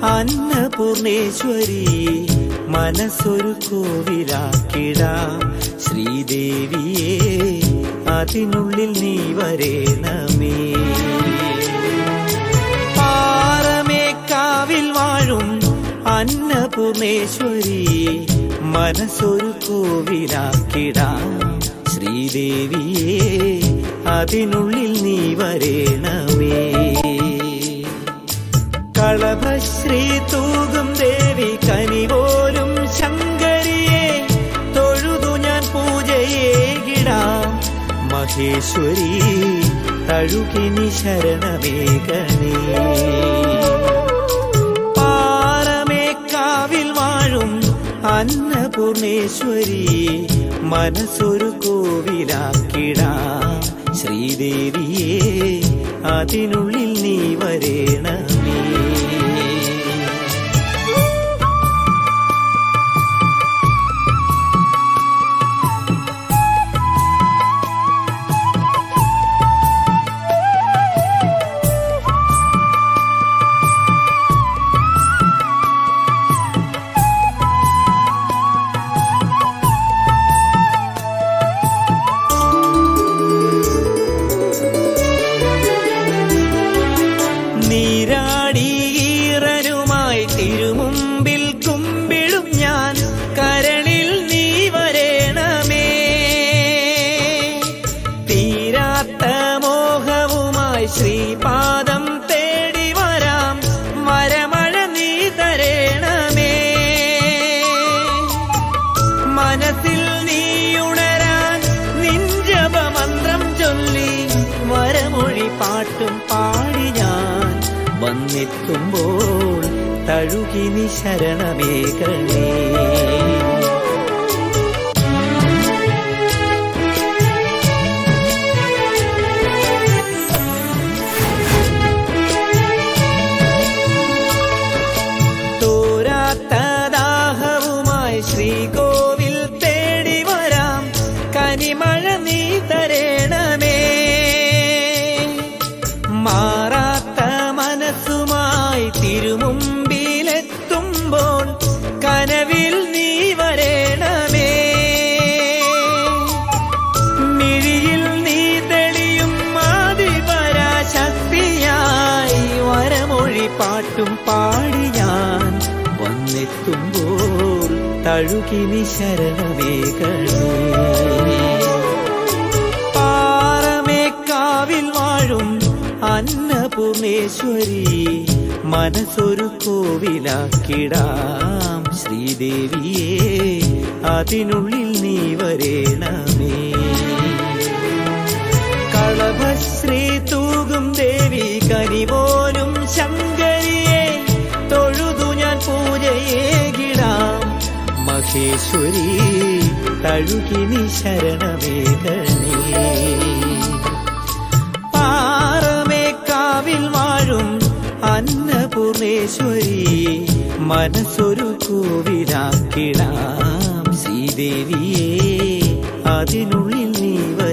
അന്നപൂർണേശ്വരി മനസ്സൊരു കോവിലാക്കിടാം ശ്രീദേവിയെ അതിനുള്ളിൽ നീ വരേണമേ പാറമേക്കാവിൽ വാഴും അന്നപൂർണേശ്വരി മനസ്സൊരു കോവിലാക്കിടാം ശ്രീദേവിയെ അതിനുള്ളിൽ നീ വരേണമേ കളഭശ്രീ തൂകും ദേവി കനിപോലും ശങ്കരിയെ തൊഴുതു ഞാൻ പൂജയേകിടാം മഹേശ്വരി തഴുകിനി ശരണമേകണേ പാറമേക്കാവിൽ വാഴും അന്നപൂർണേശ്വരി മനസ്സൊരു കോവിലാക്കിടാം ശ്രീദേവിയെ അതിനുള്ളിൽ നീ വരേണമേ നീരാടീറനുമായി തിരുമുമ്പിൽ കുമ്പിളും ഞാൻ കരളിൽ നീ വരേണമേ തീരാത്ത മോഹവുമായി ശ്രീപാദം തേടി വരാം വരമഴ നീ തരേണമേ മനസ്സിൽ നീ ഉണരാൻ നിഞ്ചപമന്ത്രം ചൊല്ലി വരമൊഴി പാട്ടും പാടി ഞാൻ വന്നെത്തുമ്പോൾ തഴുകി നീ ശരണമേകണേ തോരാത്ത ദാഹവുമായി ശ്രീകോവിൽ തേടി വരാം കനിമഴ നീ തരേണമേ മാറാത്ത മനസ്സുമായി തിരുമുമ്പിലെത്തുമ്പോൾ കനവിൽ നീ വരേണമേ മിഴിയിൽ നീ തെളിയും ആദിപരാശക്തിയായി വരമൊഴി പാട്ടും പാടി ഞാൻ വന്നെത്തുമ്പോൾ തഴുകി നീ ശരണമേകണേ പാറമേക്കാവിൽ വാഴും അന്നപൂർണേശ്വരി മനസ്സൊരു കോവിലാക്കിടാം ശ്രീദേവിയെ അതിനുള്ളിൽ നീ വരേണമേ കളഭശ്രീ തൂകും ദേവി കരിപോലും ശങ്കരിയെ തൊഴുതു ഞാൻ പൂജയേകിടാം മഹേശ്വരി തഴുകിനി ശരണമേകണേ പാറമേക്കാവിൽ വാഴും അന്നപൂർണേശ്വരി മനസ്സൊരു കോവിലാക്കിടാം ശ്രീദേവിയെ അതിനുള്ളിൽ നീ